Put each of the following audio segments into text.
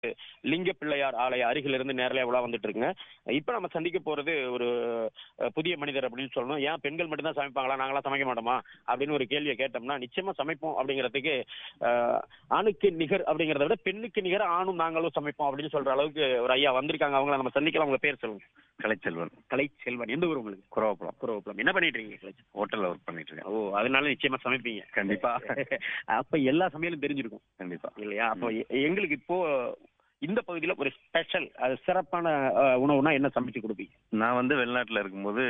லிங்க பிள்ளையார் ஆலய அருகில இருந்து நேரலையா உலா வந்துட்டு இருக்குங்க இப்ப நம்ம சந்திக்க போறது ஒரு அஹ், புதிய மனிதர் அப்படின்னு சொல்லணும் ஏன் பெண்கள் மட்டும்தான் சமைப்பாங்களா நாங்களாம் சமைக்க மாட்டோமா அப்படின்னு ஒரு கேள்வியை கேட்டோம்னா நிச்சயமா சமைப்போம் அப்படிங்கிறதுக்கு அஹ், ஆணுக்கு நிகர் அப்படிங்கிறத விட பெண்ணுக்கு நிகர் ஆணும் நாங்களும் சமைப்போம் அப்படின்னு சொல்ற அளவுக்கு ஒரு ஐயா வந்திருக்காங்க அவங்கள நம்ம சந்திக்கலாம் உங்க பேர் சொல்லுங்க கலைச்செல்வன் கலை செல்வன் எந்த ஊர் உங்களுக்கு குறவப்பழம் குரவப்புலம் என்ன பண்ணிட்டு இருக்கீங்க கலை ஹோட்டல்ல ஒர்க் பண்ணிட்டு இருக்கேன் ஓ அதனால நிச்சயமா சமைப்பீங்க கண்டிப்பா அப்ப எல்லா சமையலும் தெரிஞ்சிருக்கும் கண்டிப்பா இல்லையா அப்போ எ- எங்களுக்கு இப்போ இந்த பகுதியில ஒரு ஸ்பெஷல் அது சிறப்பான அஹ், உணவுனா என்ன சமைச்சு கொடுப்பீங்க நான் வந்து வெளிநாட்டுல இருக்கும்போது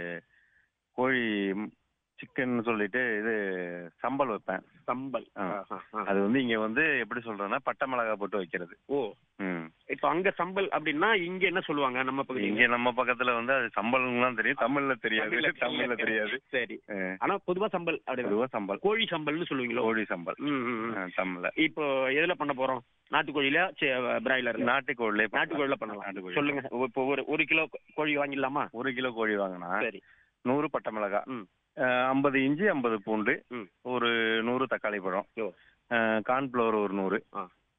கோழி சிக்கன் சொல்லிட்டு இது சம்பல் வைப்பேன் சம்பல் ஆ. ஆஹா, ஆ. அது வந்து இங்க வந்து எப்படி சொல்றேன்னா பட்டை மிளகா போட்டு வைக்கிறது ஓ ம். இப்போ அங்க சம்பல் அப்படின்னா இங்க என்ன சொல்லுவாங்க நம்ம பகுதி இங்க நம்ம பக்கத்துல வந்து அது சம்பல்தான் தெரியும் தமிழ்ல தெரியாது தமிழ்ல தெரியாது சரி ஆ, ஆனா பொதுவா சம்பல் அப்படி பொதுவா சம்பல் கோழி சம்பல்னு சொல்லுவீங்களோ கோழி சம்பல் ம், ம், ம். ஆ, தமிழ்ல இப்போ எதுல பண்ண போறோம் நாட்டுக்கோழில பிராய்லர் நாட்டுக்கோழிலே நாட்டுக்கோழில பண்ணலாம் நாட்டுக்கோழி. சொல்லுங்க இப்போ ஒரு ஒரு கிலோ கோழி வாங்கிடலாமா ஒரு கிலோ கோழி வாங்கினா சரி நூறு பட்டை மிளகா ம் ஐம்பது இஞ்சி ஐம்பது பூண்டு ம் ஒரு நூறு தக்காளி பழம் ஓ கார்ன்ஃப்ளவர் ஒரு நூறு ஆ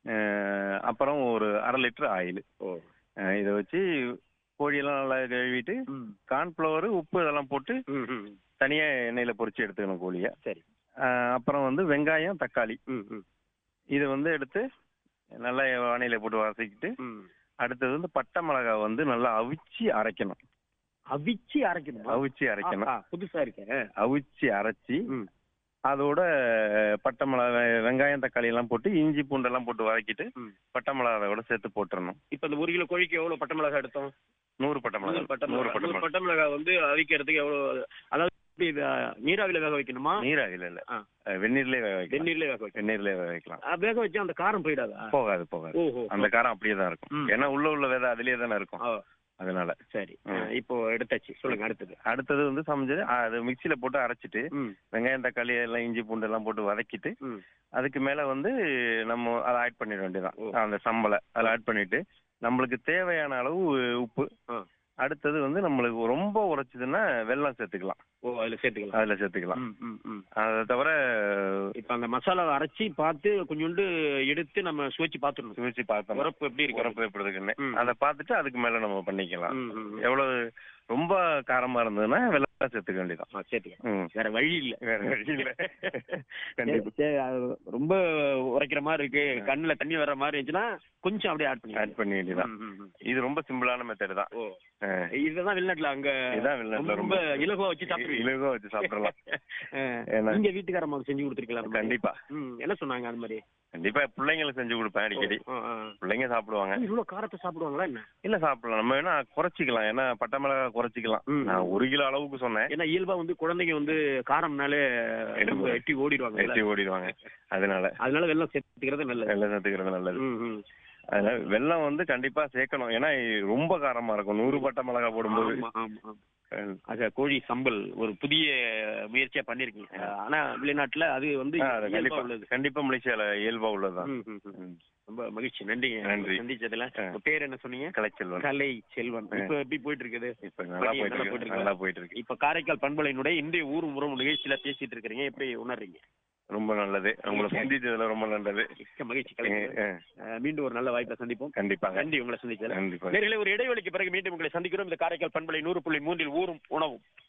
அஹ் அப்புறம் ஒரு அரை லிட்டர் ஆயில் ஓ இதை வச்சு கோழியெல்லாம் நல்லா கழுவிட்டு ம் கார்ன்ஃப்ளவர் உப்பு இதெல்லாம் போட்டு ம் ம் தனியா எண்ணெயில பொரிச்சு எடுத்துக்கணும் கோழியை சரி அஹ் அப்புறம் வந்து வெங்காயம் தக்காளி ம் ம் இது வந்து எடுத்து நல்லா வானிலை போட்டு வதக்கிட்டு ம் அடுத்தது வந்து பட்டை மிளகாய் வந்து நல்லா அவிச்சு அரைக்கணும் அவிச்சு அரைக்கணும் அவிச்சு அரைக்கணும் புதுசா இருக்கேன் அவிச்சு அரைச்சி ம் அதோட பட்டை மிளகாய் வெங்காயம் தக்காளி எல்லாம் போட்டு இஞ்சி பூண்டெல்லாம் போட்டு வதக்கிட்டு ம். பட்டை மிளகாயோட சேர்த்து போட்டுறணும் இப்ப இந்த ஒரு கிலோ கோழிக்கு எவ்வளவு பட்டை மிளகாய் எடுத்தோம் நூறு பட்டை நூறு மிளகாய் பட்டை நூறு மிளகாய் பட்டை நூறு மிளகாய் பட்டை மிளகாய் வந்து அவிக்கிறதுக்கு எவ்வளவு அதாவது எப்படி இது நீராவில வேக வைக்கணுமா நீரா இல்ல இல்ல ஆ. அஹ் வெந்நீர்லயே வேக வைக்கலாம் வெந்நீர்ல வேக வைக்கணும் வெந்நீர்லயே வேக வைக்கலாம் ஆ, வேக வச்சு அந்த காரம் போயிடாதா போகாது போகாது ஓஹோ அந்த காரம் அப்படியே தான் இருக்கும் ம். ஏன்னா உள்ள உள்ள விதை அதுலயே தானே இருக்கும் ஆ, அதனால சரி ம். ஆ, இப்போ எடுத்தாச்சு சொல்லுங்க அடுத்தது அடுத்தது வந்து சமைஞ்சது அது மிக்சியில போட்டு அரைச்சிட்டு ம் வெங்காயம் தக்காளி எல்லாம் இஞ்சி பூண்டு எல்லாம் போட்டு வதக்கிட்டு ம் அதுக்கு மேல வந்து நம்ம அதை ஆட் பண்ணிட வேண்டியதான் ஓ. அந்த சம்பளை அதில் ஆட் பண்ணிட்டு நம்மளுக்கு தேவையான அளவு உப்பு ஆ. அடுத்தது வந்து நம்மளுக்கு ரொம்ப உரைச்சதுன்னா வெல்லம் சேர்த்துக்கலாம் ஓ அதுல சேர்த்துக்கலாம் அதுல சேர்த்துக்கலாம் ம் ம் ம் அதை தவிர இப்ப அந்த மசாலாவை அரைச்சி பார்த்து கொஞ்சோண்டு எடுத்து நம்ம சுவைச்சு பார்த்துடணும் சுவைச்சு பார்த்தோம் உரப்பு எப்படி இருக்கு உரப்பு எப்படி இருக்குன்னு ம். அதை பார்த்துட்டு அதுக்கு மேல நம்ம பண்ணிக்கலாம் ம், ம், ம். எவ்வளவு ரொம்ப காரமா இருந்ததுன்னா வெல்லம் சேர்த்துக்க வேண்டியதான் ஆ, சேர்த்துக்கலாம் ம். வேற வழி இல்ல வேற வழி இல்ல கண்டிப்பா சரி, சரி, அது ரொம்ப உரைக்கிற மாதிரி இருக்கு கண்ணுல தண்ணி வர்ற மாதிரி இருந்துச்சுன்னா கொஞ்சம் அப்படியே ஆட் பண்ணி ஆட் பண்ண வேண்டியதான் ம், ம், ம். இது ரொம்ப சிம்பிளான மெத்தட் தான் ஓ ஆ. இதுதான் வெளிநாட்டுல அங்க இதுதான் வெளிநாட்டுல ரொம்ப ரொம்ப இலகுவா வச்சு சாப்பிடுவீங்க இலகுவா வச்சு சாப்பிடலாம் ஆ. ஏன்னா- நீங்க வீட்டுக்காரம்மாவுக்கு செஞ்சு கொடுத்துருக்கலாம் கண்டிப்பா ம் என்ன சொன்னாங்க அது மாதிரி கண்டிப்பா பிள்ளைங்களுக்கு செஞ்சு கொடுப்பேன் அடிக்கடி ஆ, ஆ. பிள்ளைங்க சாப்பிடுவாங்க இவ்வளவு காரத்தை சாப்பிடுவாங்களா என்ன இல்ல சாப்பிடலாம் நம்ம வேணா குறைச்சிக்கலாம் ஏன்னா பட்டை மிளகா குறைச்சிக்கலாம் ம். நான் ஒரு கிலோ அளவுக்கு சொன்னேன் ஏன்னா இயல்பா வந்து குழந்தைங்க வந்து காரம்னாலே ரொம்ப எட்டி ஓடிடுவாங்க எட்டி ஓடிடுவாங்க அதனால அதனால வெள்ளம் சேர்த்துக்கிறது நல்லது வெள்ளம் சேர்த்துக்கிறது நல்லது ம், ம். அதனால வெள்ளம் வந்து கண்டிப்பா சேர்க்கணும் ஏன்னா ரொம்ப காரமா இருக்கும் நூறு பட்டை மிளகா போடும்போது ஆமா, ஆமா, ஆமா. அது கோழி சம்பல் ஒரு புதிய முயற்சியா பண்ணிருக்கீங்க ஆனா வெளிநாட்டுல அது வந்து ஆ, அது இயல்பா கண்டிப்பா உள்ளது கண்டிப்பா மலேசியால இயல்பா உள்ளதுதான் ம், ம், ம். ம். ரொம்ப மகிழ்ச்சி நன்றிங்க நன்றி. சந்திச்சதுல ஆ. உங்க பேர் என்ன சொன்னீங்க கலைச்செல்வன் கலை செல்வன் இப்ப எப்படி போயிட்டு இருக்குது இப்ப நல்லா பணி போயிட்டு நல்லா போயிட்டு இருக்கு இருக்கா? நல்லா போயிட்டு இருக்கு இப்ப காரைக்கால் பண்பலையினுடைய இந்திய ஊரும் உறவு நிகழ்ச்சியில பேசிட்டு இருக்கிறீங்க எப்படி உணர்றீங்க ரொம்ப நல்லது உங்களை சந்திச்சதுல ரொம்ப நல்லது மிக்க மகிழ்ச்சி ஏ, கலை ஏ, அஹ் மீண்டும் ஒரு நல்ல வாய்ப்பை சந்திப்போம் கண்டிப்பாங்க நன்றி உங்களை சந்திச்சதுல கண்டிப்பா நேரிலே ஒரு இடைவெளிக்கு பிறகு மீண்டும் உங்களை சந்திக்கிறோம் இந்த காரைக்கால் பண்பலை நூறு புள்ளி மூன்றில் ஊரும் உணவும்